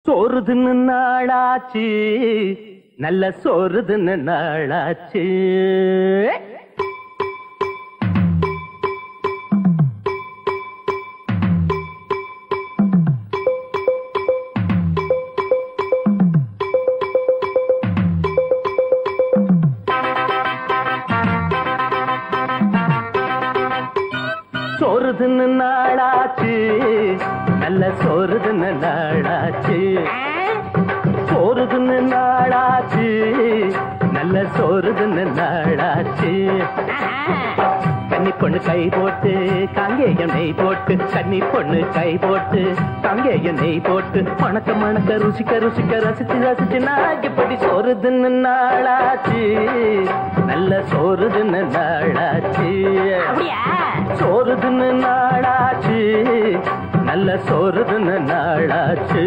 சோறுதுன்னு நாளாச்சு நல்ல சோறுதுன்னு நாளாச்சு சோறுதுன்னு நாளாச்சு நல்ல சோறுதுன்னு நாளாச்சு சோறுதுன்னு நாளாச்சு நல்ல சோறுதுன்னு நாளாச்சு கன்னி பொண்ணு கை போட்டு காங்கேயம் நெய் போட்டு கன்னி பொண்ணு கை போட்டு காங்கேயம் நெய் போட்டு மணக்க மணக்க ருசிக்க ருசிக்க ரசிச்சு ரசிச்சு நாய்க்குப்படி சோறுதுன்னு நாளாச்சு நல்ல சோறுதுன்னு நாளாச்சு அப்படியா சோறுதுன்னு நாளாச்சு நல்ல சோறுதுன்னு நாளாச்சு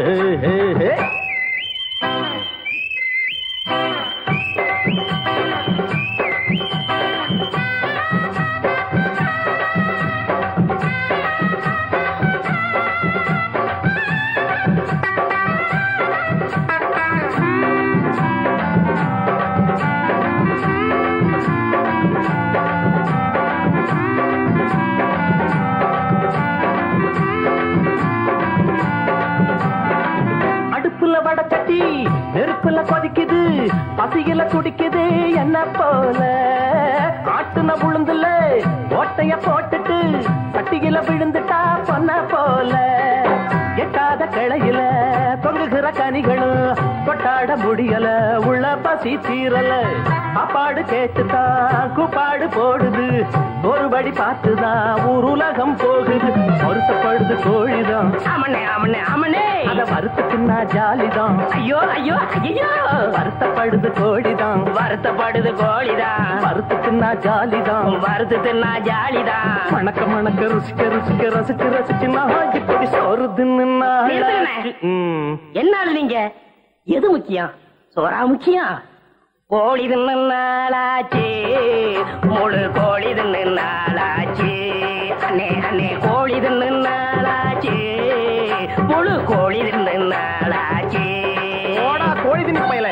அடுப்புல வடை கட்டி நெருப்புல கொதிக்குது பசியில துடிக்குது என்ன போல ஆட்டுன உளுந்துல ஓட்டைய போட்டுட்டு சட்டியில விழுந்துட்டா பொன்ன போல எட்டாத கிளையில தொங்குகிற கனிகளும் கொட்டாட முடியல உள்ள பசி தீரல சாப்பாடு கேட்டுதான் கூப்பாடு போடுது ஒருபடி பார்த்துதான் ஊர் உலகம் போகுது பொருத்தப்படுது கோழிதான் ஆமண்ணே ஆமண்ணே ஆமண்ணே அத வறுத்துக்குன்னா ஜாலிதான் ஐயோ ஐயோ ஐயோ வருத்தப்படுது கோழிதான் வருத்தப்படுது கோழிதான் வறுத்துக்குன்னா ஜாலிதான் வருத்து தின்னா ஜாலிதான் மணக்க மணக்க ருசிக்க ருசிக்க ரசிச்சு ரசிச்சு நான் இப்படி சோறுதுன்னு நாளாச்சு. நிறுத்துங்கண்ணே. ம். என்ன நீங்க எது முக்கியம் சோறா முக்கியம் கோழி தின்னு நாளாச்சு முழு கோழி தின்னு நாளாச்சு அண்ணே அண்ணே கோழி தின்னு நாளாச்சு முழு கோழி தின்னு நாளாச்சு போடா கோழி தின்னு பயல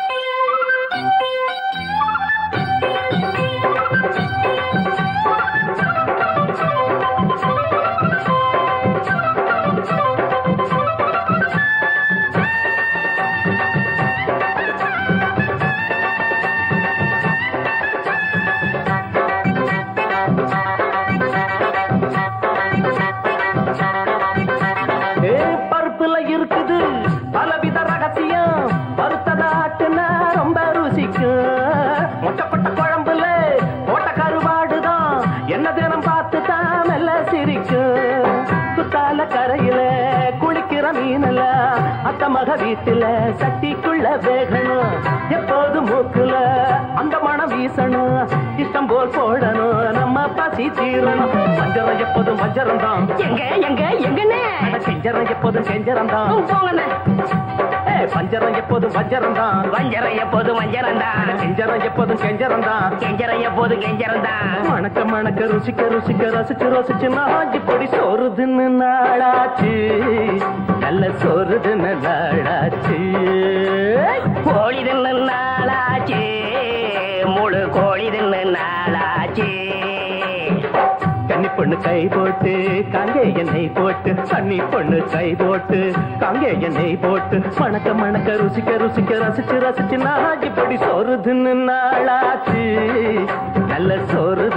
ஏ, பருப்புல இருக்குது பலவித ரகசியம் வறுத்ததாட்டுனா ரொம்ப ருசிக்கும் மொட்டப்பட்ட குழம்புல போட்ட கருவாடுதான் என்ன தினம் பார்த்து தான் மெல்ல சிரிக்கும் குத்தால கரையில குளிக்கிற மீனல அத்த மக வீட்டுல சட்டிக்குள்ள வேகணும் எப்போது மூக்குல அந்த மனம் வீசணும் இஷ்டம் போல் போடணும் நம்ம பசி தீரணும் மஞ்சரம் எப்போதும் மஞ்சரம் தான் எங்க எங்க எங்கண்ணே செஞ்சரம் எப்போதும் செஞ்சரம் தான் போங்கண்ணே பஞ்சரம் எப்போதும் வஞ்சரம் தான் வஞ்சரம் எப்போது வஞ்சரம் தான் செஞ்சரம் எப்போதும் செஞ்சரம் தான் கெஞ்சரம் எப்போது கெஞ்சரம் தான் மணக்க மணக்க ருசிக்க ருசிக்க ரசிச்சு ரசிச்சு நாஞ்சி பொடி சோறுதுன்னு நாளாச்சு நல்ல சோறுதுன்னு நாளாச்சு கோழி தின்னு நாளாச்சு முழு கோழி தின்னு நாளாச்சு கன்னி பொண்ணு கை போட்டு காங்கே எண்ணெய் போட்டு கன்னி பொண்ணு கை போட்டு காங்கே எண்ணெய் போட்டு மணக்க மணக்க ருசிக்க ருசிக்க ரசிச்சு ரசிச்சு நாஞ்சி பொடி சோறுதுன்னு நாளாச்சு நல்ல சோறு